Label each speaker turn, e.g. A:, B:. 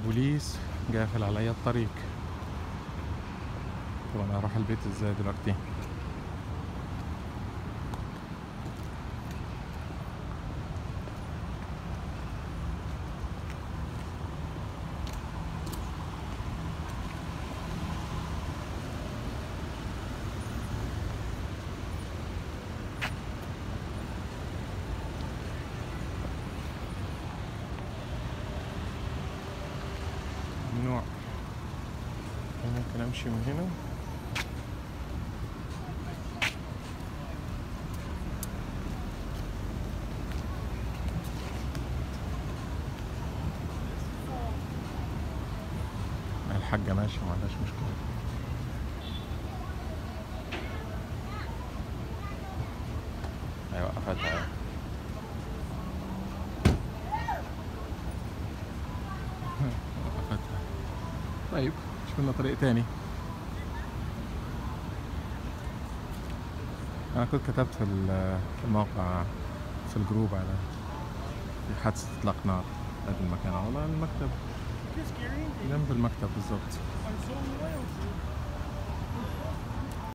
A: البوليس قافل علي الطريق طب انا هروح البيت ازاي دلوقتي ممنوع ممكن امشي من هنا الحاجة ماشية ما عندهاش مشكلة ايوه وقفتها أهي. وقفتها طيب شوف لنا طريق تاني انا كنت كتبت في ال- في الموقع في الجروب على في حادثة اطلاق نار هذا المكان والله المكتب
B: Just Gary,
A: جنب المكتب بالظبط
B: I'm so loyal to you.